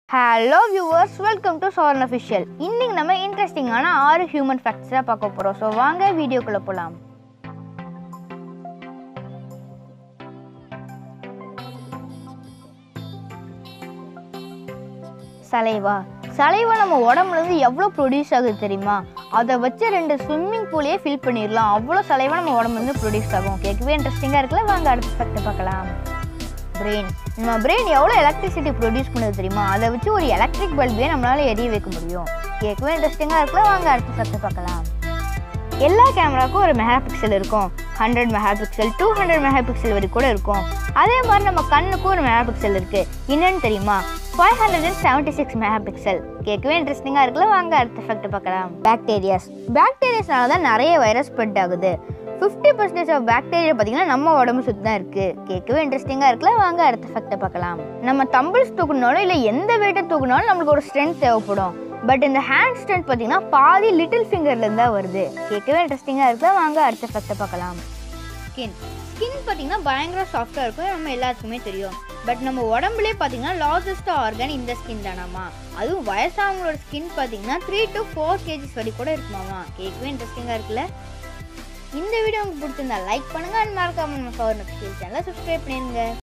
hello viewers welcome to Soran official இன்னைக்கு நம்ம இன்ட்ரெஸ்டிங்கான ஆறு ஹியூமன் ஃபேக்ட்ஸாக பார்க்க போகிறோம் ஸோ வாங்க வீடியோக்குள்ளே போகலாம் சலைவா சலைவா நம்ம உடம்புலேருந்து எவ்வளோ ப்ரொடியூஸ் ஆகுது தெரியுமா அதை வச்சு ரெண்டு ஸ்விம்மிங் பூலையே ஃபில் பண்ணிடலாம் அவ்வளோ சலைவா நம்ம உடம்புலேருந்து ப்ரொடியூஸ் ஆகும் கேட்கவே இன்ட்ரெஸ்டிங்காக இருக்குல்ல வாங்க அடுத்த ஃபேக்ட்டை பார்க்கலாம் பிரெயின் நம்ம பிரெயின் எவ்வளோ எலக்ட்ரிசிட்டி ப்ரொடியூஸ் பண்ணுது தெரியுமா அதை வச்சு ஒரு எலக்ட்ரிக் பல்பே நம்மளால எரிய வைக்க முடியும் கேட்கவே இன்ட்ரெஸ்டிங்காக இருக்குல்ல வாங்க அடுத்த ஃபேக்ட்டை பார்க்கலாம் எல்லா கேமராவுக்கும் ஒரு மெகா பிக்சல் இருக்கும் hundred mega pixel two hundred mega pixel வரைக்கும் கூட இருக்கும் அதே மாதிரி நம்ம கண்ணுக்கும் ஒரு மெகா பிக்சல் இருக்கு என்னன்னு தெரியுமா five hundred and seventy six mega pixel கேட்கவே இன்ட்ரெஸ்டிங்காக இருக்குல்ல வாங்க அடுத்த ஃபேக்ட் பார்க்கலாம் பாக்டீரியாஸ் பாக்டீரியாஸ்னால தான் நிறைய வைரஸ் ஸ்ப்ரெட் ஆகுது ஃபிஃப்டி பர்சன்டேஜ் ஆஃப் பாக்டீரியா பார்த்தீங்கன்னா நம்ம உடம்பு சுற்றி தான் இருக்குது கேட்கவே இன்ட்ரெஸ்டிங்காக இருக்குல்ல வாங்க அடுத்த ஃபேக்ட்டை பார்க்கலாம் நம்ம தம்பிள்ஸ் தூக்குனாலும் இல்லை எந்த வெயிட்டை தூக்குனாலும் நம்மளுக்கு ஒரு ஸ்ட்ரென்த் தேவைப்படும் பட் இந்த ஹேண்ட் ஸ்ட்ரென்த் பார்த்தீங்கன்னா பாதி லிட்டில் ஃபிங்கர்லேருந்து தான் வருது கேட்கவே இன்ட்ரெஸ்டிங்காக இருக்குல்ல வாங்க அடுத்த ஃபேக்ட்டை பார்க்கலாம் ஸ்கின் ஸ்கின் பார்த்தீங்கன்னா பயங்கர சாஃப்டாக இருக்கும் நம்ம எல்லாத்துக்குமே தெரியும் பட் நம்ம உடம்புலே பார்த்தீங்கன்னா லார்ஜஸ்ட் ஆர்கன் இந்த ஸ்கின் தானாமா அதுவும் வயசானவங்களோட ஸ்கின் பார்த்தீங்கன்னா த்ரீ டு ஃபோர் கேஜிஸ் வரைக்கும் கூட இருக்குமாமா கேட்கவே இன்ட்ரெஸ்டிங்காக இருக்குல்ல இந்த வீடியோ உங்களுக்கு பிடிச்சிருந்தா லைக் பண்ணுங்க அண்ட் மறக்காம நம்ம ஃபவர் சேனலை சப்ஸ்கிரைப் பண்ணிருங்க